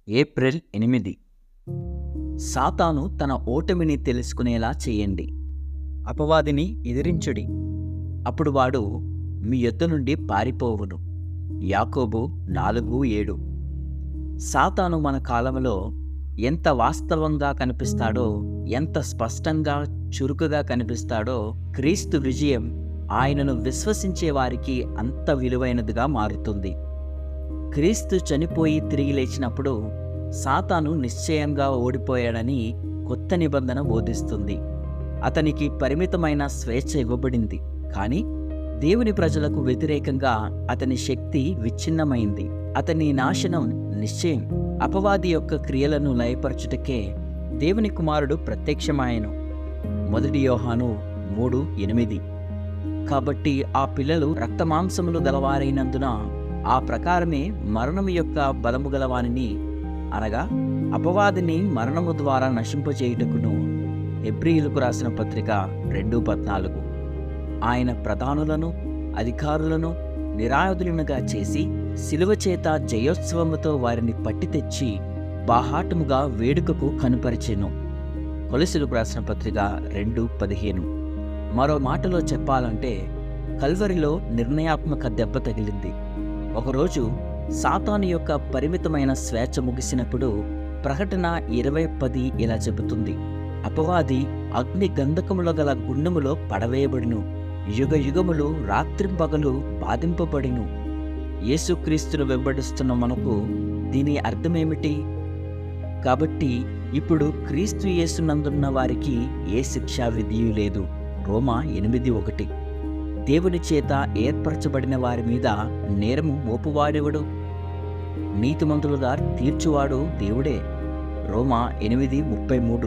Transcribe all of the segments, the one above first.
April ఎనిమిది సాతాను తన ఓటమిని తెలుసుకునేలా చేయండి అపవాదిని ఎదిరించుడి అప్పుడు వాడు మీ యొద్ద నుండి పారిపోవును యాకోబు నాలుగు ఏడు సాతాను మన కాలంలో ఎంత వాస్తవంగా కనిపిస్తాడో ఎంత స్పష్టంగా చురుకుగా కనిపిస్తాడో క్రీస్తు విజయం ఆయనను విశ్వసించే వారికి అంత విలువైనదిగా మారుతుంది క్రీస్తు చనిపోయి తిరిగి లేచినప్పుడు సాతాను నిశ్చయంగా ఓడిపోయాడని కొత్త నిబంధన బోధిస్తుంది అతనికి పరిమితమైన స్వేచ్ఛ ఇవ్వబడింది కానీ దేవుని ప్రజలకు వ్యతిరేకంగా అతని శక్తి విచ్ఛిన్నమైంది అతని నాశనం నిశ్చయం అపవాది యొక్క క్రియలను లయపరచుటకే దేవుని కుమారుడు ప్రత్యక్షమాయను మొదటి యోహాను మూడు ఎనిమిది కాబట్టి ఆ పిల్లలు రక్తమాంసములు గలవారైనందున ఆ ప్రకారమే మరణము యొక్క బలము గలవానిని అనగా అపవాదిని మరణము ద్వారా నశింపచేయుటకును ఎబ్రియులకు రాసిన పత్రిక రెండు పద్నాలుగు ఆయన ప్రధానులను అధికారులను నిరాయుధులనుగా చేసి శిలువ చేత జయోత్సవముతో వారిని పట్టి తెచ్చి బాహాటముగా వేడుకకు కనుపరిచెను కొలసిలకు రాసిన పత్రిక రెండు పదిహేను మరో మాటలో చెప్పాలంటే కల్వరిలో నిర్ణయాత్మక దెబ్బ తగిలింది ఒకరోజు సాతాను యొక్క పరిమితమైన స్వేచ్ఛ ముగిసినప్పుడు ప్రకటన ఇరవై పది ఇలా చెబుతుంది అపవాది అగ్ని గంధకముల గల గుండములో పడవేయబడును యుగ యుగములు రాత్రింపగలు బాధింపబడిను యేసుక్రీస్తును వెంబడిస్తున్న మనకు దీని అర్థమేమిటి కాబట్టి ఇప్పుడు క్రీస్తు యేసునందున్న వారికి ఏ శిక్షా విధియు లేదు రోమా ఎనిమిది ఒకటి దేవుని చేత ఏర్పరచబడిన వారి మీద నేరము మోపువాడెవడు నీతిమంతులుగా తీర్చువాడు దేవుడే రోమా ఎనిమిది ముప్పై మూడు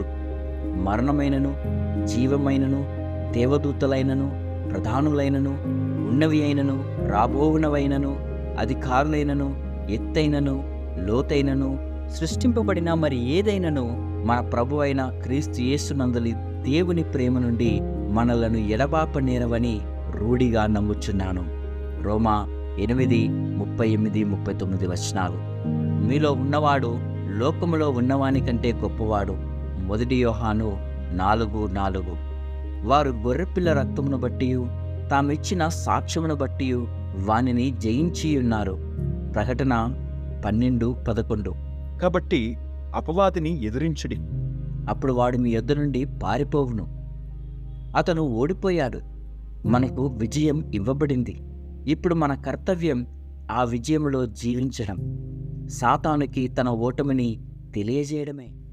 మరణమైనను జీవమైనను దేవదూతలైనను ప్రధానులైనను ఉన్నవి అయినను రాబోవునవైనను అధికారులైనను ఎత్తైనను లోతైనను సృష్టింపబడిన మరి ఏదైనను మన ప్రభు అయిన క్రీస్తు యేసునందలి దేవుని ప్రేమ నుండి మనలను ఎడబాపనేరవని రూఢిగా నమ్ముచున్నాను రోమా ఎనిమిది ముప్పై ఎనిమిది ముప్పై తొమ్మిది వచనాలు మీలో ఉన్నవాడు లోకములో ఉన్నవాని కంటే గొప్పవాడు మొదటి యోహాను నాలుగు నాలుగు వారు గొర్రెపిల్ల రక్తమును బట్టి తామిచ్చిన సాక్ష్యమును బట్టి వానిని జయించి ఉన్నారు ప్రకటన పన్నెండు పదకొండు కాబట్టి అపవాదిని ఎదిరించుడి అప్పుడు వాడు మీ యొద్ద నుండి పారిపోవును అతను ఓడిపోయాడు మనకు విజయం ఇవ్వబడింది ఇప్పుడు మన కర్తవ్యం ఆ విజయంలో జీవించడం సాతానుకి తన ఓటమిని తెలియజేయడమే